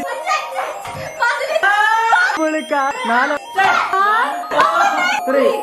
അഞ്ച് പുളിക്ക നാല് three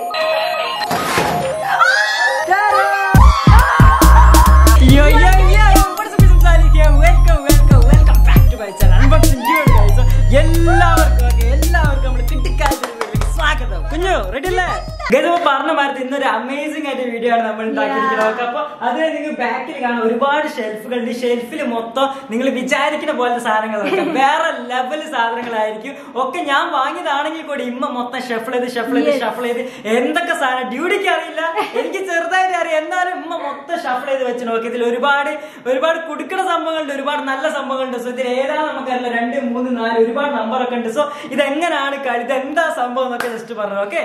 Yo, yo, yo! What's up, Mr. Sali here? Welcome, welcome, welcome back to my channel. Unboxing video, guys. എല്ലാവർക്കും okay, എല്ലാവർക്കും നമ്മുടെ കിട്ടിക്കാഴ്ച സ്വാഗതം കുഞ്ഞു റെഡി അല്ലേ ഗതമ പറഞ്ഞ മാരത്തെ ഇന്നൊരു അമേസിംഗ് ആയിട്ട് വീഡിയോ ആണ് നമ്മൾ ഉണ്ടാക്കിയിരിക്കുന്നത് ഓക്കെ അപ്പൊ അതിന് നിങ്ങൾ ബാക്കിൽ കാണാം ഒരുപാട് ഷെൽഫുകൾ ഉണ്ട് ഷെൽഫിൽ മൊത്തം നിങ്ങൾ വിചാരിക്കുന്ന പോലത്തെ സാധനങ്ങളൊക്കെ വേറെ ലെവൽ സാധനങ്ങളായിരിക്കും ഒക്കെ ഞാൻ വാങ്ങിയതാണെങ്കിൽ കൂടി ഇമ്മ മൊത്തം ഷഫിൾ ചെയ്ത് ഷഫിൾ ചെയ്ത് ഷഫിൾ ചെയ്ത് എന്തൊക്കെ സാധനം ഡ്യൂട്ടിക്ക് അറിയില്ല എനിക്ക് ചെറുതായിട്ട് അറിയാം എന്നാലും ഉമ്മ മൊത്തം ഷഫിൾ ചെയ്ത് വെച്ച് നോക്കി ഇതിൽ ഒരുപാട് ഒരുപാട് കുടുക്കണ സംഭവങ്ങളുണ്ട് ഒരുപാട് നല്ല സംഭവങ്ങളുണ്ട് സോ ഇതിൽ ഏതാണ് നമുക്കറിയില്ല രണ്ട് മൂന്ന് നാല് ഒരുപാട് നമ്പർ ഒക്കെ ഉണ്ട് സോ ഇത് എങ്ങനെയാണ് കളി ഇത് എന്താ സംഭവം എന്നൊക്കെ ജസ്റ്റ് പറഞ്ഞു ഓക്കെ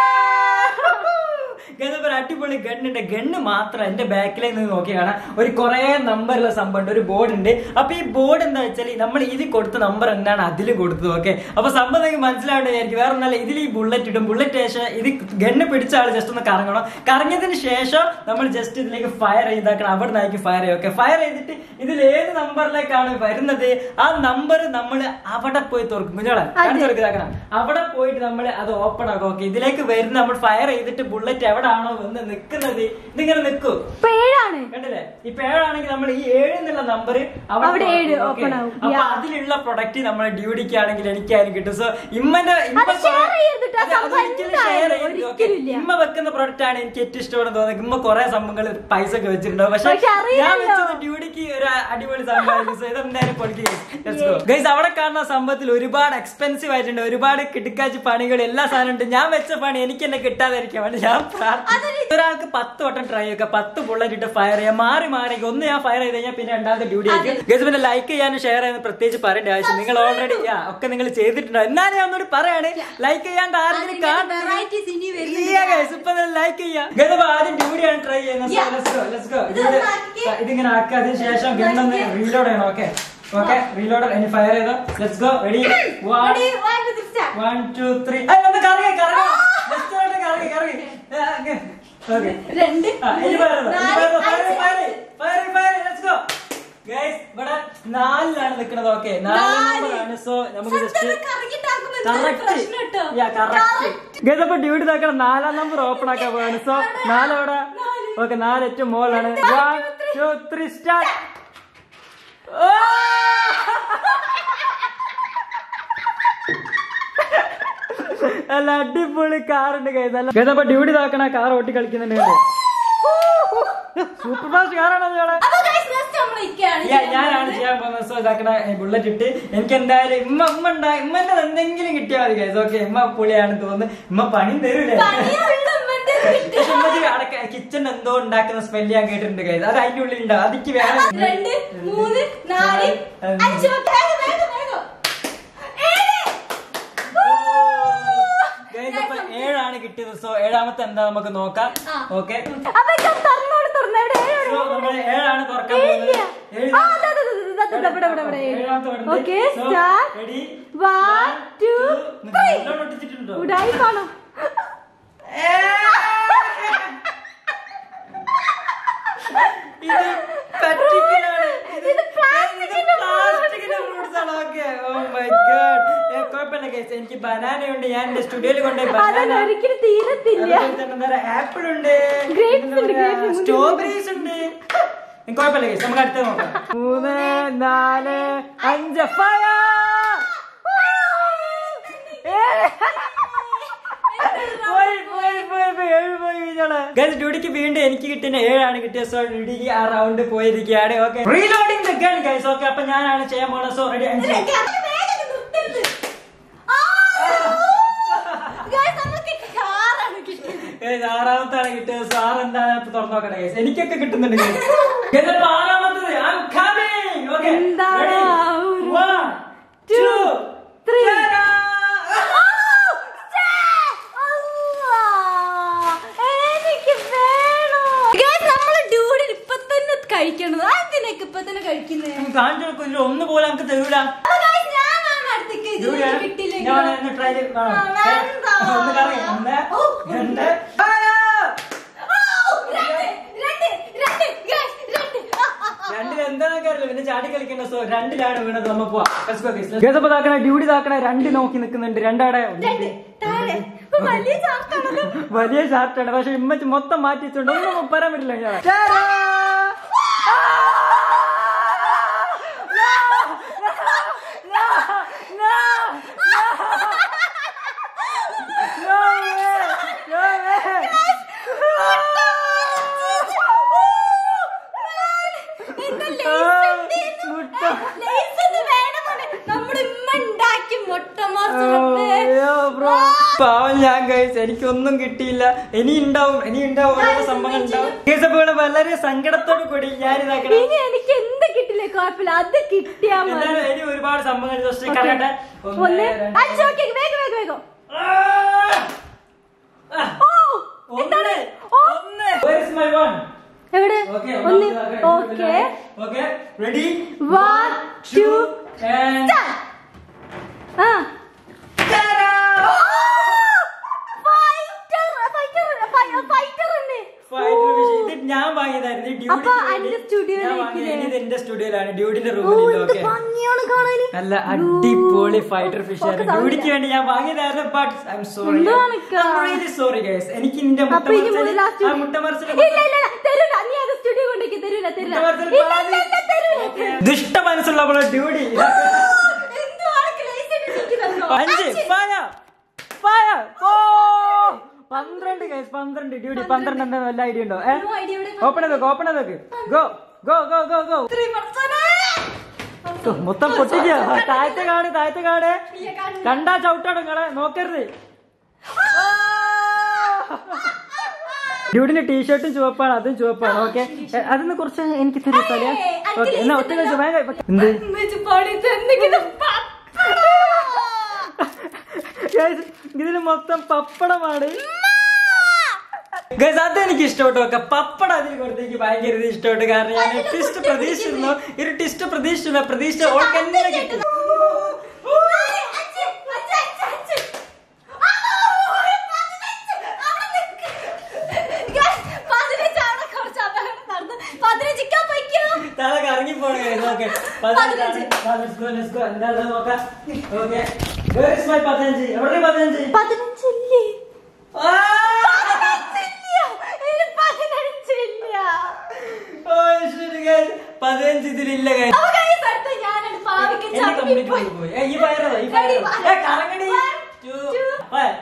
ഗതപ്പോ ഒരു അടിപൊളി ഗണ്ണുണ്ട് ഗണ്ണ് മാത്രം എന്റെ ബാക്കിലേക്ക് നിന്ന് നോക്കി കാണാം ഒരു കുറെ നമ്പറുള്ള സംഭവം ഉണ്ട് ഒരു ബോർഡ് ഉണ്ട് അപ്പൊ ഈ ബോർഡ് എന്താ വെച്ചാൽ നമ്മൾ ഇതിൽ കൊടുത്ത നമ്പർ എന്താണ് അതിൽ കൊടുത്തത് ഓക്കെ അപ്പൊ സംഭവം നിങ്ങൾക്ക് മനസ്സിലാവേണ്ട വിചാരിക്കും വേറെ ഒന്നല്ല ഇതിൽ ഈ ബുള്ളറ്റ് ഇടും ബുള്ളറ്റ് ശേഷം ഇത് ഗണ്ണ് പിടിച്ച ആൾ ജസ്റ്റ് ഒന്ന് കറങ്ങണം കറങ്ങിയതിന് ശേഷം നമ്മൾ ജസ്റ്റ് ഇതിലേക്ക് ഫയർ ചെയ്താക്കണം അവിടെ നിന്നായിരിക്കും ഫയർ ചെയ്യും ഓക്കെ ഫയർ ചെയ്തിട്ട് ഇതിൽ ഏത് നമ്പറിലേക്കാണ് വരുന്നത് ആ നമ്പർ നമ്മൾ അവിടെ പോയി തുറക്കും കുഞ്ഞോളെ കാണിച്ചു കൊടുക്കുന്നതാക്കണം അവിടെ പോയിട്ട് നമ്മൾ അത് ഓപ്പൺ ആക്കും ഓക്കെ ഇതിലേക്ക് വരുന്ന നമ്മൾ ഫയർ ചെയ്തിട്ട് ബുള്ളറ്റ് എവിടാണോ വന്ന് നിൽക്കുന്നത് ഇതിങ്ങനെ നിൽക്കും ഇപ്പൊ ഏഴാണ് കണ്ടില്ലേ ഇപ്പൊ ഏഴാണെങ്കിൽ നമ്മൾ ഈ ഏഴ് എന്നുള്ള നമ്പർ അവിടെ ഏഴ് open ആവും. അപ്പൊ Yeah. അതിലുള്ള പ്രൊഡക്റ്റ് നമ്മളെ ഡ്യൂട്ടിക്ക് ആണെങ്കിൽ എനിക്കായാലും കിട്ടും സോ ഇമ്മന്റെ ഇമ്മ അത് share കുറെ- ചെയ്യരുത് കേട്ടോ. അതെ, അത് സംഭവം ഒരിക്കലും എന്തായാലും share ചെയ്യരുത്. Okay. ഒരിക്കലും ഇല്ല. ഇമ്മ വെക്കുന്ന പ്രൊഡക്റ്റ് ആണ് എനിക്ക് ഏറ്റവും ഇഷ്ടപ്പെടുന്നത് തോന്നുന്നത് ഇമ്മ കുറെ സംഭവങ്ങൾ പൈസ ഒക്കെ വെച്ചിട്ടുണ്ടാവും പക്ഷെ പക്ഷെ അറിയില്ലല്ലോ. ഞാൻ വെച്ചത് ഡ്യൂട്ടിക്ക് ഒരു അടിപൊളി സംഭവമായിരിക്കും സോ ഇതെന്തായാലും പൊളിക്കുക ഗൈസ് അവിടെ കാണുന്ന സംഭവത്തിൽ ഒരുപാട് എക്സ്പെൻസീവ് ആയിട്ടുണ്ട് ഒരുപാട് കിടക്കാച്ച് പണികൾ എല്ലാ സാധനം ഉണ്ട് ഞാൻ വെച്ച പണി എനിക്ക് തന്നെ കിട്ടാതിരിക്കാൻ വേണ്ടി ഞാൻ പ്രാർത്ഥിച്ചു ഒരാൾക്ക് പത്ത് വട്ടം ട്രൈ ചെയ്യുക പത്ത് ബുള്ളറ്റ് ഇട്ട് ഫയർ ചെയ്യാം മാറി മാറി ഒന്ന് ഞാൻ ഫയർ ചെയ്ത് കഴിഞ്ഞാൽ പിന്നെ രണ്ടാമത്തെ ഡ്യൂട്ടി ആയിരിക്കും ഗൈസ് പിന്നെ ലൈക്ക് ചെയ്യാനും ഷെയർ ചെയ്യാനും പ്രത്യേകിച്ച് പറയേണ്ട ആവശ്യം നിങ്ങൾ ഓൾറെഡി ഒക്കെ നിങ്ങൾ ചെയ്തിട്ടുണ്ടോ എന്നാലും ഞാൻ ഒന്നുകൂടി പറയാണ് ലൈക്ക് ചെയ്യാണ്ട് ആരെങ്കിലും കാണുന്നു വെറൈറ്റീസ് ഇനി Yeah, guys, ഇപ്പൊ ലൈക്ക് ചെയ്യാം ഗണപ ആദ്യം ഡ്യൂഡിയാണ് ട്രൈ ചെയ്യുന്നത് So, let's go, let's go. ഇത് ഇത് ആക്കി. ഇതിങ്ങനെ ആക്കുക അതിന് ശേഷം ഗണ്ണൊന്ന് റീലോഡ് ചെയ്യണം ഓക്കെ ഓക്കെ റീലോഡ് ഇനി ഫയർ ചെയ്തോ let's go ready one one two three ഒന്ന് കറങ്ങി കറങ്ങി ജസ്റ്റ് ഒന്ന് കറങ്ങി കറങ്ങി ഓക്കെ രണ്ട് ഇനി ഫയർ ചെയ്തോ നാല്, ഫയർ അഞ്ച്. Fire fire fire let's go guys ഇവിടെ നാലിലാണ് നിൽക്കുന്നത് ഓക്കെ നാല് നാല്. നമ്പറാണ് സോ നമുക്ക് ജസ്റ്റ് പ്രശ്നം കേട്ടോ ഗതപ്പോ ഡ്യൂട്ടി നോക്കണം നാലാം നമ്പർ ഓപ്പൺ ആക്കാൻ പോവാണ് സോ നാലോടെ ഓക്കെ നാല് ഏറ്റവും മുകളിലാണ് വൺ ടു ത്രീ സ്റ്റാർട്ട് അല്ല അടിപൊളി കാറുണ്ട് കൈതല്ല ഗതപ്പോ ഡ്യൂട്ടി നോക്കണ കാർ ഓട്ടി കളിക്കുന്നുണ്ട് സൂപ്പർ ഫാസ്റ്റ് കാറാണോ ഇയാളെ അപ്പൊ guys, next നമ്മള് ഇരിക്കുകയാണ് ഞാൻ- ഞാനാണ് ചെയ്യാൻ പോകുന്നത് സോ ഇതാക്കണ ബുള്ളറ്റ് ഇട്ട് എനിക്ക് എന്തായാലും ഇമ്മ ഉമ്മ ഉണ്ടായി ഇമ്മന്റെ എന്തെങ്കിലും കിട്ടിയാൽ മതി ഗൈസ് ഓക്കെ ഇമ്മ പുളിയാണ് തോന്നുന്നു ഇമ്മ പണി തരൂലേ പണിയുള്ള ഉമ്മന്റെ വീട്ടിൽ. പക്ഷെ ഉമ്മക്ക് അടക്ക കിച്ചൺ എന്തോ ഉണ്ടാക്കുന്ന സ്മെല്ല് ഞാൻ കേട്ടിട്ടുണ്ട് ഗൈസ് അത് അതിന്റെ ഉള്ളിൽ ഉണ്ടാവും അതിക്ക് വേണം രണ്ട് മൂന്ന് നാല് അഞ്ച് പത്ത് വേഗം വേഗം വേഗം ഏഴ് ഗൈസ് അപ്പൊ ഏഴാണ് കിട്ടിയത് സോ ഏഴാമത്തെ എന്താ നമുക്ക് നോക്കാം ആ. ഓക്കെ അപ്പൊ ഞാൻ തുറന്നോട് തുറന്ന് എവിടെ ഏഴാണ് സോ നമ്മൾ ഏഴാണ് തുറക്കാൻ പോകുന്നത് ഏഴില്ല. ഏഴ് ആ, ദാ, ദാ, ദാ, ദാ, ദാ, ദാ, ഇവിടെ, ഇവിടെ, ഇവിടെ, ഏഴ്. ഏഴാമത്തെ വരുന്നത്. Okay, So, start. ready? One, two, നിങ്ങൾ three. നല്ലോണം ഒട്ടിച്ചിട്ടുണ്ടോ? ഉടായിപ്പാണോ ഇത് പറ്റിക്കലാണ്. ഇത് ഇത് പ്ലാസ്റ്റിക്കിന്റെ പ്ലാസ്റ്റിക്കിന്റെ fruits ആണ്. Okay. Oh my God. ഏ, കുഴപ്പമില്ല guys. എനിക്ക് ബനാന ഉണ്ട് ഞാൻ എന്റെ സ്റ്റുഡിയോയിൽ കൊണ്ടുപോയി അതൊന്നും ബനാന ഒരിക്കലും തീരത്തില്ല ആപ്പിൾ ഉണ്ട് Grapes ഉണ്ട്, grapes ഉണ്ട്. സ്ട്രോബെറീസ് ഉണ്ട് ഉം, കുഴപ്പമില്ല guys. നമുക്ക് അടുത്ത നോക്കാം മൂന്ന് നാല് അഞ്ച് ഫയർ പോയി പോയി പോയി പോയി ഏഴ് പോയി കഴിഞ്ഞോളെ ഗൈസ് ഡ്യൂട്ടിക്ക് വീണ്ടും എനിക്ക് കിട്ടിയ ഏഴാണ് കിട്ടിയത് സോ ഡ്യൂട്ടിക്ക് ആ റൗണ്ട് പോയിരിക്കുകയാണ് okay reloading the gun guys okay അപ്പൊ ഞാനാണ് ചെയ്യാൻ പോകുന്നത് സോ റെഡി അഞ്ച് ഗൈസ് ആറാമത്താണ് കിട്ടിയത് സോ ആറ് എന്താണ് ഇപ്പൊ തുറന്നു നോക്കട്ടെ ഗൈസ് എനിക്കൊക്കെ കിട്ടുന്നുണ്ട് ഗൈസ് ഗൈസ് അപ്പൊ ആറാമത്തത് ഐ ആം കമ്മിങ് ഓക്കെ എന്താണ് ആ ഒരു- വൺ ടു three. എനിക്ക് വേണോ നമ്മള് ഡ്യൂഡിൽ ഇപ്പൊ തന്നെ കഴിക്കണത് അതിനൊക്കെ ഇപ്പൊ തന്നെ കഴിക്കുന്നേ കാണിച്ചു കൊടുക്കില്ല ഒന്ന് പോലെ നമുക്ക് തരൂല അപ്പൊ guys, ഞാനാണ് അടുത്തേക്ക് ഇത് ഡ്യൂട്ടി ആണ്. കിട്ടിയില്ലെങ്കിൽ ഞാൻ ഒന്ന് try ചെയ്ത് കാണാം. ആ, വേണ്ട. ഒന്ന് കറങ്ങി. ഒന്ന്, ഓ, രണ്ട്, ഓ, രണ്ട്, രണ്ട്, രണ്ട്, guys, രണ്ട്. ആ, ആ, ആ. രണ്ടിൽ എന്താ എന്താണെന്ന് അറിയില്ല പിന്നെ ചാടി കളിക്കേണ്ട സോ രണ്ടിലാണ് വീണത് നമ്മ പോവാ ഗസപ്പ് താക്കണ ഡ്യൂട്ടി താക്കണ രണ്ട് നോക്കി നിൽക്കുന്നുണ്ട് രണ്ടാടെ രണ്ട്, താഴെ. വലിയ ചാക്കാണല്ലോ. വലിയ ഷാർട്ടാണ് പക്ഷെ ഇമ്മച്ച് മൊത്തം മാറ്റി വെച്ചോണ്ട് ഒന്നും പറയാൻ പറ്റില്ല ഞാൻ എന്താ lace ഉണ്ടേന്ന്? മുട്ട. lace ഒന്ന് വേണമെന്ന് നമ്മുടെ ഉമ്മ ഉണ്ടാക്കി മുട്ട മാസം അയ്യോ ബ്രോ പാവം ഞാൻ കഴിച്ചു എനിക്കൊന്നും കിട്ടിയില്ല ഇനി ഉണ്ടാവും ഇനി ഉണ്ടാവും ഓരോ സംഭവങ്ങൾ ഉണ്ടാവും കേസപ്പുകള് വളരെ സങ്കടത്തോട് കൂടി ഞാൻ ഇതാക്കണം ഇനി എനിക്ക് എന്ത് കിട്ടില്ലേ കുഴപ്പമില്ല അത് കിട്ടിയാ മതി എന്തായാലും ഇനി ഒരുപാട് സംഭവങ്ങൾ ജസ്റ്റ് കരട്ടെ ഒന്ന് അഞ്ച് ഓക്കെ വേഗം വേഗം വേഗം ഓ എന്താണ് ഓ എവിടെ ഒന്ന് ഓക്കെ റെഡി വൺ ടു ആ ഫൈറ്റർ ഫൈറ്റർ ഫൈറ്റർ ഉണ്ട് ഇത് ഞാൻ വാങ്ങിയതായിരുന്നു ഈ അപ്പൊ ഡ്യൂഡിക്ക് അന്റെ വേണ്ടി സ്റ്റുഡിയോയിൽ ഞാൻ വാങ്ങിയത്. വെക്കില്ലേ? ഇത് എന്റെ സ്റ്റുഡിയോയിലാണ് ഡ്യൂഡിന്റെ ഓ റൂമിൽ എന്ത് ഓക്കെ ഭംഗിയാണ് കാണാന് നല്ല അടിപൊളി ഫൈറ്റർ ഫിഷ് ആയിരുന്നു Focus ഡ്യൂഡിക്ക് വേണ്ടി ഞാൻ വാങ്ങിയതായിരുന്നു ബട്ട് ഐ എം സോറി എന്താണ് ഇക്ക? റിയലി സോറി ഗൈസ് എനിക്ക് നിന്റെ മുട്ട അപ്പൊ ഇനി മുതൽ ആ മറിച്ചത് ആ studio- മുട്ട മറിച്ചത് ഇല്ല ഇല്ല ഇല്ല തരൂല നീ അത് സ്റ്റുഡിയോ കൊണ്ടേക്ക് തരൂല തരൂല മുട്ട മറിച്ചത് ഇല്ല ഇല്ല ഇല്ല തരൂല പാതി. ദുഷ്ട മനസ്സുള്ള ഡ്യൂഡി എന്തുവാണ് ക്ലേശം എനിക്ക് തന്നോ അഞ്ച് ഫയർ ഫയർ ഓ പന്ത്രണ്ട് ഗൈസ് പന്ത്രണ്ട് ഡ്യൂഡി പന്ത്രണ്ട് എന്താ വല്ല ഐഡിയ ഉണ്ടോ ഏ No idea എവിടെ ഓപ്പൺ ചെയ്തോക്ക് ഓപ്പൺ ചെയ്തോക്ക് go go go go go ഇത്രയും പടച്ചോനെ. മൊത്തം പൊട്ടിക്കുക താഴത്തെ കാട് താഴത്തെ കാട് ഇല്ല, കണ്ടു. കണ്ടാ ചവിട്ടാണ് നിങ്ങളെ നോക്കരുത് ഡ്യൂഡിന്റെ ടീഷർട്ടും ചുവപ്പാണ് അതും ചുവപ്പാണ് ഓക്കെ അതിന് കുറച്ച് എനിക്ക് തരും തലയാ ഏയ്, അഞ്ച് ഓക്കെ എന്നാ ഒറ്റ കഴിച്ചു വേഗം എന്ത് ഉമ്മച്ചി പാടി തന്നെങ്കിലും പപ്പടം. Guys, ഇതിന് മൊത്തം പപ്പടമാണ് ഗൈസ് അത് എനിക്ക് ഇഷ്ടപ്പെട്ടു ഒക്കെ പപ്പടം അതിൽ കൊടുത്ത് എനിക്ക് ഭയങ്കര ഇത് ഇഷ്ടപ്പെട്ടു കാരണം ഞാൻ ട്വിസ്റ്റ് പ്രതീക്ഷിച്ചിരുന്നു ഒരു ട്വിസ്റ്റ് പ്രതീക്ഷിച്ചില്ല പ്രതീക്ഷിച്ച ഓൾക്ക് എന്നെ കിട്ടി നാല്, അഞ്ച്, അഞ്ച്, അഞ്ച്, അഞ്ച്. ആ, ഒരു പതിനഞ്ച്. അവിടെ നിക്ക്. Guys, പതിനഞ്ച് അവിടെ കുറച്ച് അപകടം നടന്നു. പതിനഞ്ചിക്കാൻ പൊയ്ക്കോ. തല കറങ്ങി പോണ ഓക്കെ പതിനഞ്ച്. എന്താ നോക്കാം ഓക്കെ പതിനഞ്ച് എവിടെ പതിനഞ്ച് പതിനഞ്ചില്ലേ ആ! പതിനഞ്ചില്ല. ഇതിന് പതിനഞ്ചില്ല. ഓ, ശരി, guys. പതിനഞ്ച് ഇതിലില്ല guys. അപ്പൊ guys, അടുത്ത ഞാനാണ് പാവയ്ക്ക് എന്നെ ചവിട്ടി complete പോയി. കൊണ്ടുപോയി. ഏ, ഈ പയറോ, ഈ Ready, പയറോ. one, ഏ, കറങ്ങടി. one, Two, two. one.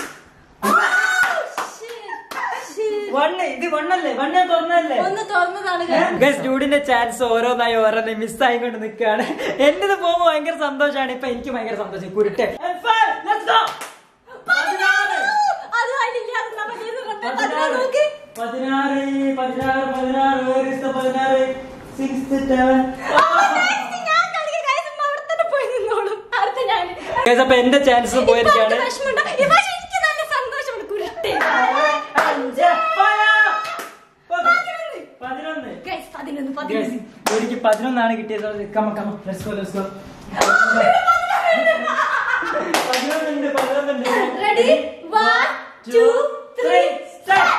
Shit, shit. One, ഇത് വണ്ണല്ലേ വണ്ണേ തുറന്നല്ലേ ഒന്ന് തുറന്നതാണ് guys. ഗൈസ് ഡ്യൂഡിന്റെ ചാൻസ് ഓരോന്നായി ഓരോന്നായി മിസ് ആയിക്കൊണ്ട് നിൽക്കുകയാണ് എന്റേത് പോകുമ്പോ ഭയങ്കര സന്തോഷമാണ് ഇപ്പൊ എനിക്ക് ഭയങ്കര സന്തോഷം കുരുട്ടെ And five, let's go. പതിനാറ്. അത് അതില്ല, അത് നമുക്ക് ഇത് കൊണ്ട് പതിനാറ് പതിനാറ് നോക്ക്. പതിനാറ് പതിനാറ് പതിനാറ് Where is the പതിനാറ് സിക്സ് സെവൻ ആ, guys, ഞാൻ കളിക്കാം. guys, ഉമ്മ അവിടെ തന്നെ പോയി നിന്നോളും. അടുത്ത ഞാന്. ഗൈസ് അപ്പൊ എന്റെ ചാൻസ് ഇപ്പൊ പോയിരിക്കാണ് അവർക്ക് വിഷമമുണ്ടോ? ഈ പക്ഷേ എനിക്ക് നല്ല സന്തോഷമുണ്ട് കുരുട്ടെ. അഞ്ച് fire. പതിനൊന്ന്. പതിനൊന്ന് Guys, പതിനൊന്ന്, Guys, പതിനൊന്ന്. എനിക്ക് പതിനൊന്നാണ് കിട്ടിയത് കമ കമ ലെറ്റ്സ് ഗോ ലെറ്റ്സ് ഗോ പതിനൊന്നുണ്ട് പതിനൊന്നുണ്ട് Ready? One, two, three, start.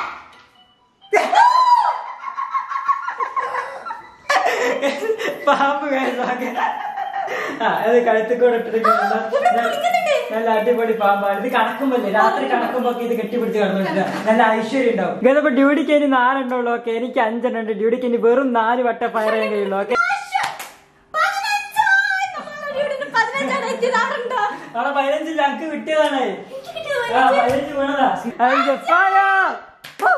പാമ്പ് guys, okay. ആ അത് കഴുത്തിക്കൂടെ ഇട്ടിരിക്കുന്നുണ്ട് നല്ല അടിപൊളി പാമ്പാണ് ഇത് കണക്കുമ്പല്ലേ രാത്രി കണക്കുമ്പോ ഒക്കെ ഇത് കെട്ടിപ്പിടിച്ച് കിടന്നിട്ട് നല്ല ഐശ്വര്യം ഉണ്ടാവും ഗതപ്പോ ഡ്യൂട്ടിക്ക് ഇനി നാലെണ്ണം ഉള്ളു ഓക്കെ എനിക്ക് അഞ്ചെണ്ണം ഉണ്ട് ഡ്യൂട്ടിക്ക് ഇനി വെറും നാല് വട്ട ഫയർ ചെയ്യാൻ കഴിയുള്ളൂ ഓക്കെ പതിനഞ്ചായി. നമ്മളെ വീടിന് പതിനഞ്ചാണ് എത്തിയത്. ആരുണ്ടോ? അവിടെ പതിനഞ്ചില്ല അങ്ക് കിട്ടിയതാണ് എനിക്ക് കിട്ടിയത് ആ, പതിനഞ്ച്. പതിനഞ്ച് വീണതാ അഞ്ച് fire. ഓ,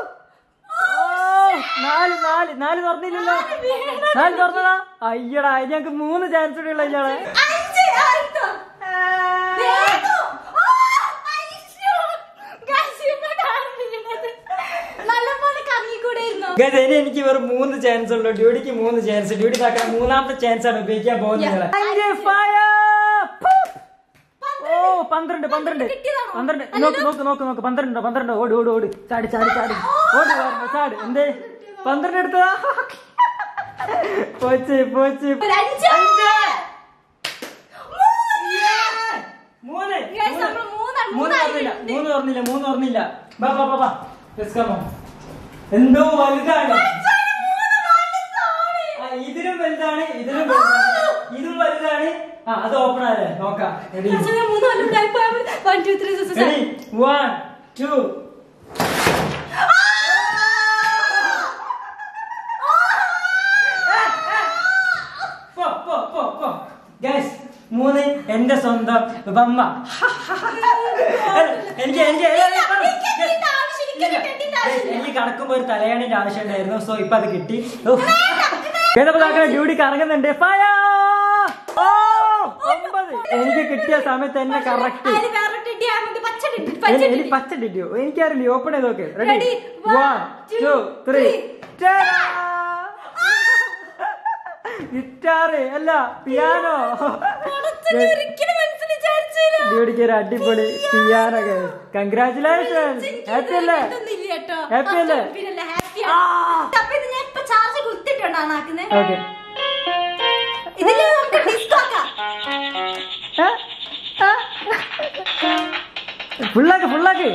നാല് നാല് നാല് തുറന്നില്ലല്ലോ നാല് തുറന്നതാ അയ്യടാ ഇനി ഞങ്ങക്ക് മൂന്ന് ചാൻസ് കൂടി ഉള്ള ഇയാളെ അഞ്ച് ആയിട്ടോ? വേഗം. ആ, അയ്യോ. Guys, ഇവിടാണ് വീണത്. നല്ലപോലെ കറങ്ങിക്കൂടെയിരുന്നോ? ഗൈസ് ഇനി എനിക്ക് വെറും മൂന്ന് ചാൻസ് ഉള്ളൂ ഡ്യൂട്ടിക്ക് മൂന്ന് ചാൻസ് ഡ്യൂട്ടി താക്കാൻ മൂന്നാമത്തെ ചാൻസ് ആണ് ഉപയോഗിക്കാൻ പോകുന്നത് Yeah. നിങ്ങളെ. അഞ്ച് fire. Poof. ഓ പന്ത്രണ്ട് പന്ത്രണ്ട് കിട്ടിയതാണോ? പന്ത്രണ്ട് നോക്ക് നോക്ക് നോക്ക് നോക്ക് പന്ത്രണ്ട് പന്ത്രണ്ട് ഓട് ഓട് ഓട് ചാടി ചാടി ചാടി ഓട് വരണം ചാട് എന്തേ പന്ത്രണ്ട് എടുത്തതാ പോച്ച് പോച്ച് ഒരു അഞ്ച്. മൂന്ന്. മൂന്ന് Guys, നമ്മള് മൂന്നാണ്. മൂന്ന് മൂന്നായി ഓർന്നില്ല ഉണ്ട്. മൂന്ന് ഓർന്നില്ല മൂന്ന് ഓർന്നില്ല ബാ ബാ ബാ ബാ Let's come on. എന്തോ വലുതാണ് ആ, ഇതിലും വലുതാണ് ആ അത് ഓപ്പൺ ആയല്ലേ നോക്കാം റെഡി അച്ഛനെ മൂന്ന് കൊല്ലം ഉണ്ടായി പോയാൽ one two three six ready one two പോ പോ പോ പോ ഗൈസ് മൂന്ന് എന്റെ സ്വന്തം ബമ്മ എനിക്ക് എനിക്ക് കെട്ടിയിട്ട് ആവശ്യമില്ല, ഇല്ല. കെട്ടിയിട്ട് ആവശ്യമില്ല. എനിക്ക് കടക്കുമ്പോ ഒരു തലയാണിന്റെ ആവശ്യം ഉണ്ടായിരുന്നു സോ ഇപ്പൊ അത് കിട്ടി ഡ്യൂട്ടി കറങ്ങുന്നുണ്ട് ഫയർ ഓ ഒമ്പത് എനിക്ക് കിട്ടിയ സമയത്ത് തന്നെ കറക്റ്റ് അതില് വേറെ ടെഡി നമുക്ക് പച്ച ടെഡി പച്ച എനിക്ക് ടെഡി പച്ച ഡിഡിയോ എനിക്കറിയില്ല ഓപ്പൺ ചെയ്ത് നോക്ക് ready Ready? One One, two two, three three. Guitar അല്ല പിയാനോ പടച്ചോനെ, ഒരിക്കലും മനസ്സിൽ വിചാരിച്ചില്ല. ഡ്യൂട്ടിക്ക് ഒരു അടിപൊളി പിയാനോ കൺഗ്രാറ്റുലേഷൻ ഹാപ്പി അല്ലേ ഇതൊന്നുമില്ല കേട്ടോ. Happy അല്ലേ? പിന്നല്ലേ, happy ആ. ആണ്. അപ്പൊ ഇത് ഞാൻ ഇപ്പൊ ചാർജ് കുത്തിട്ടുണ്ടാണ് ആക്കുന്നത് ഓക്കെ ഇതില് നമുക്ക് ഡിസ്കോ ആക്കാം ഫുള്ളാക്ക് ഫുള്ളാക്ക്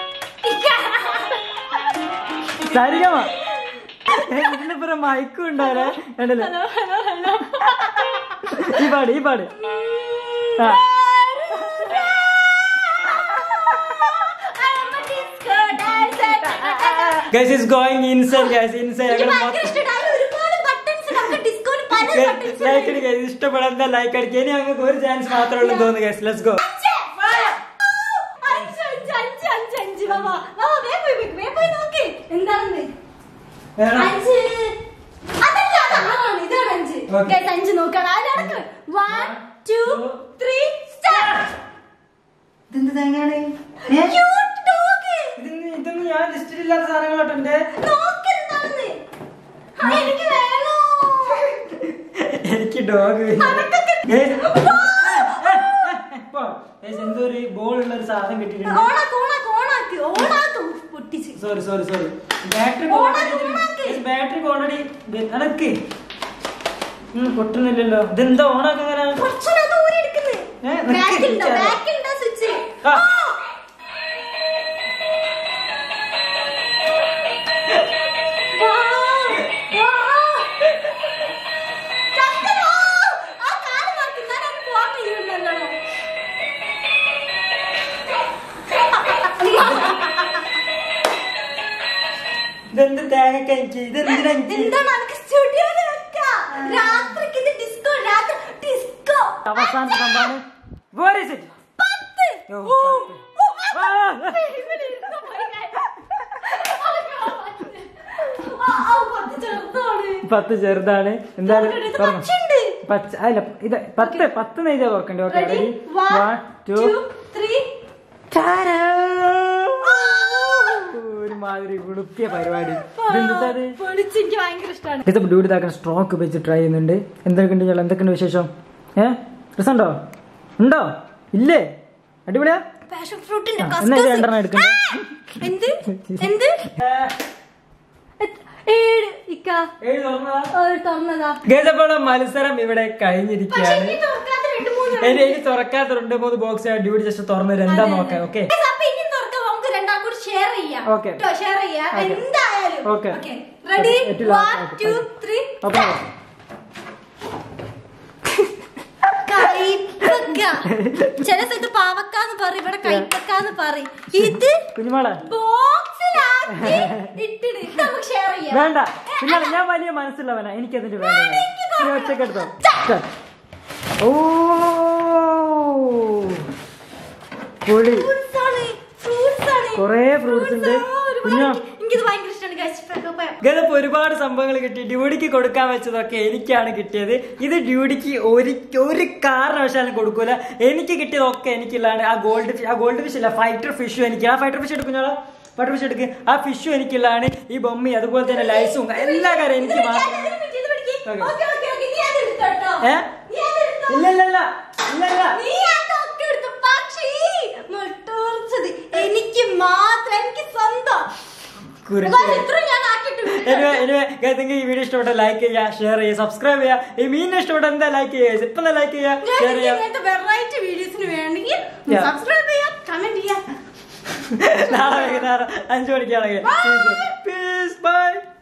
സരിഗമ ഇതിലിപ്പുറം മയക്കും ഉണ്ടാവേ കണ്ടല്ലേ ഹലോ ഹലോ ഹലോ ഈ പാട് ഈ പാട് ആ guys is going inside guys inside ഞങ്ങൾ ലൈക്ക് അടിക്കുക ഇഷ്ടപ്പെടാത്ത ലൈക്ക് അടിക്കുക ഇനി ഞങ്ങൾക്ക് ഒരു ചാൻസ് മാത്രമേ ഉള്ളൂ തോന്നുന്നു ഗൈസ് ലെറ്റ്സ് ഗോ എന്താണെന്ന് വേണം അഞ്ച് അതല്ല അതാണ് ഇതാണ് അഞ്ച് Okay. Guys, അഞ്ച് നോക്കാം ആരടക്ക് വൺ ടു ത്രീ സ്റ്റാർട്ട് ഇതെന്ത് തേങ്ങയാണ് ക്യൂട്ട് ഡോഗ് ഇതൊന്നും ഇതൊന്നും ഞാൻ ലിസ്റ്റിലില്ലാത്ത സാധനങ്ങളോട്ടുണ്ട് നോക്കെന്താണെന്ന് ആ, എനിക്ക് വേണോ എനിക്ക് ഡോഗ് അതൊക്കെ എന്തോ ഒരു ബോൾ ഉള്ള ഒരു സാധനം കിട്ടിയിട്ടുണ്ട് ഓണാക്ക് ഓണാക്ക് ഓണാക്ക് ഓണാക്ക് ഉഫ്, പൊട്ടിച്ച് സോറി സോറി സോറി ബാറ്ററി ഓണാക്ക്, ഓണാക്ക്. ബാറ്ററി ഓൾറെഡി അടക്ക് പൊട്ടുന്നില്ലല്ലോ ഇതെന്താ ഓണാക്കങ്ങനെ കുറച്ചുകൂടെ അത് ഊരി എടുക്കുന്ന്. ഏ, നിക്ക്, ബാക്കിലുണ്ടോ? നിക്ക്. ബാക്കിലുണ്ടോ സ്വിച്ച്? ആ. ആ. വാ, വാ. ചക്കരോ. ആ കാല് മാറ്റി, എന്നാലേ അത് പോകാൻ കഴിയുന്നുള്ളൂ. ഇതെന്ത് തേങ്ങക്ക എനിക്ക് ഇതെന്തിനാ എനിക്ക് എന്താണ് അനക്ക് സ്റ്റുഡിയോയിൽ വെക്കാം? രാത്രിക്ക് ഇത് ഡിസ്കോ രാത്രി ഡിസ്കോ അവസാനത്തെ സംഭവമാണ് Where is it? പത്ത് ഓ, ഓ, പത്ത്. ഓ, ആ. അത് ഇവിടെ ഇരുന്ന് പോയി കാര്യം. ആ, ആ, പത്ത് ചെറുതാണ്. പത്ത് ചെറുതാണ് എന്തായാലും തുറക്കട്ടെ, ഇത് തുറന്നു. പച്ചയുണ്ട്. പച്ച അല്ല ഇത് പത്ത് പത്ത് നെയ്താ തുറക്കണ്ടേ okay Ready? Ready One, one two two, three. ഒരുമാതിരി ഉളുപ്പിയ പരിപാടി ഇതെന്താ അത് പൊളിച്ച് എനിക്ക് ഭയങ്കര ഇഷ്ടമാണ് ഇത് ഡ്യൂട്ടി ഇതാക്കാൻ സ്ട്രോക്ക് വെച്ച് ട്രൈ ചെയ്യുന്നുണ്ട് എന്തൊക്കെയുണ്ട് ഞങ്ങൾ എന്തൊക്കെയുണ്ട് വിശേഷം ഏ രസമുണ്ടോ ഉണ്ടോ ഇല്ലേ അടിപൊളിയാ പാഷൻ ഫ്രൂട്ടിന്റെ ആ, എന്നാ ഇത് രണ്ടെണ്ണം എടുക്കണ്ടേ? എന്ത് എന്ത് എത്- ഏഴ് ഇക്ക ഏഴ് തുറന്നതാ ഒരു തുറന്നതാ ഗതപ്പോളം മത്സരം ഇവിടെ പക്ഷെ കഴിഞ്ഞിരിക്കുകയാണ് ഇനി തുറക്കാത്ത രണ്ട് മൂന്ന് എന്റെ ഇനി തുറക്കാത്ത രണ്ട് മൂന്ന് ബോക്സ് ഡ്യൂട്ടി ജസ്റ്റ് തുറന്നു എന്താ നോക്കാം ഓക്കെ Guys, അപ്പൊ ഇനി തുറക്കാം നമുക്ക് രണ്ടാം കൂടി ഷെയർ ചെയ്യാം Okay. ഷെയർ ചെയ്യാം Okay. എന്തായാലും Okay. റെഡി Okay, ഏറ്റവും last, one okay, two okay. Three okay കൈപ്പക്ക ചില സ്ഥലത്ത് പാവക്കാന്ന് പറയും ഇവിടെ കൈപ്പക്കാന്ന് പറയും ഇത് കുഞ്ഞുമോളെ ബോക്സിലാക്കി ഇട്ടിട് ഇത് നമുക്ക് ഷെയർ ചെയ്യാം വേണ്ട പിന്നെ ഞാൻ വലിയ മനസ്സുള്ളവനാ എനിക്കതിന്റെ വേണ്ട എനിക്ക് നീ ഒറ്റക്ക് എടുത്തോ Start. ഓ പൊളി ഫ്രൂട്ട്സ് ആണ് ഫ്രൂട്ട്സ് ആണ് കുറേ fruits ഉണ്ട്. ആ, ഒരുപാട് കുഞ്ഞോ? എനിക്ക് എനിക്കിത് ഭയങ്കര ഇഷ്ടമാണ് guys. ഗതപ്പ് ഒരുപാട് സംഭവങ്ങൾ കിട്ടി ഡ്യൂഡിക്ക് കൊടുക്കാൻ വെച്ചതൊക്കെ എനിക്കാണ് കിട്ടിയത് ഇത് ഡ്യൂഡിക്ക് ഒരു ഒരു കാരണവശാലും കൊടുക്കൂല എനിക്ക് കിട്ടിയതൊക്കെ എനിക്കുള്ളതാണ് ആ ഗോൾഡ് ഫിഷ് ആ ഗോൾഡ് ഫിഷ് അല്ല ഫൈറ്റർ ഫിഷും എനിക്ക് ആ ഫൈറ്റർ ഫിഷ് എടുക്കുഞ്ഞോളാ ഫൈറ്റർ ഫിഷ് എടുക്ക് ആ ഫിഷും എനിക്കുള്ളതാണ് ഈ ബൊമ്മി അതുപോലെ തന്നെ ലൈസും എല്ലാ കാര്യം എനിക്ക് മാത്രം Okay. ഓക്കെ ഓക്കെ ഓക്കെ നീ അത് എടുത്തോ കേട്ടോ. ഏ? നീ അത് എടുത്തോ. ഇല്ല ഇല്ല ഇല്ല ഇല്ല ഇല്ല നീ അതൊക്കെ എടുത്തു പക്ഷേ ഈ മുട്ടൂർച്ചത് എനിക്ക് മാത്രം എനിക്ക് സ്വന്തം കുരുത്തേ. അതാണ് ഇത്ര ഞാൻ ആക്കിയിട്ടുണ്ട് എനിവേ എനിവേ നിങ്ങൾക്ക് ഈ വീഡിയോ ഇഷ്ടപ്പെട്ട ലൈക്ക് ചെയ്യുക ഷെയർ ചെയ്യുക സബ്സ്ക്രൈബ് ചെയ്യുക ഈ മീനിനെ ഇഷ്ടപ്പെട്ട എന്താ ലൈക്ക് ചെയ്യുക ഇപ്പൊ ലൈക്ക് ചെയ്യുക ഞാൻ ഷെയർ ചെയ്യുക ഇങ്ങനത്തെ വെറൈറ്റി വീഡിയോസിന് വേണമെങ്കിൽ Yeah. സബ്സ്ക്രൈബ് ചെയ്യാം കമന്റ് ചെയ്യാം നാളെ വൈകുന്നേരം അഞ്ചു മണിക്കാണെങ്കിൽ Bye. Peace by